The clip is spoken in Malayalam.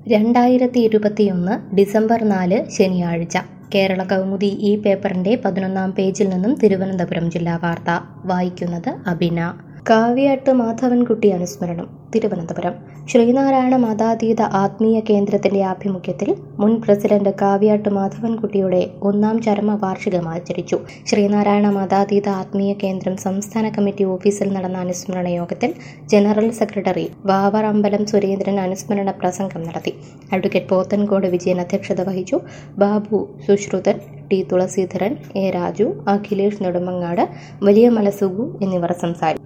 രണ്ടായിരത്തി ഇരുപത്തിയൊന്ന് ഡിസംബർ നാല് ശനിയാഴ്ച കേരള കൗമുദി ഈ പേപ്പറിന്റെ പതിനൊന്നാം പേജിൽ നിന്നും തിരുവനന്തപുരം ജില്ലാ വാർത്ത വായിക്കുന്നത് അബിന കാവ്യാട്ട് മാധവൻകുട്ടി അനുസ്മരണം തിരുവനന്തപുരം ശ്രീനാരായണ മതാതീത ആത്മീയ കേന്ദ്രത്തിന്റെ ആഭിമുഖ്യത്തിൽ മുൻ പ്രസിഡന്റ് കാവ്യാട്ട് മാധവൻകുട്ടിയുടെ ഒന്നാം ചരമ വാർഷികം ആചരിച്ചു ശ്രീനാരായണ മതാതീത ആത്മീയ കേന്ദ്രം സംസ്ഥാന കമ്മിറ്റി ഓഫീസിൽ നടന്ന അനുസ്മരണ യോഗത്തിൽ ജനറൽ സെക്രട്ടറി വാവർ അമ്പലം സുരേന്ദ്രൻ അനുസ്മരണ പ്രസംഗം നടത്തി അഡ്വക്കേറ്റ് പോത്തൻകോട് വിജയൻ അധ്യക്ഷത വഹിച്ചു ബാബു സുശ്രുതൻ ടി തുളസീധരൻ എ രാജു അഖിലേഷ് നെടുമങ്ങാട് വലിയ മലസുഗു എന്നിവർ സംസാരിച്ചു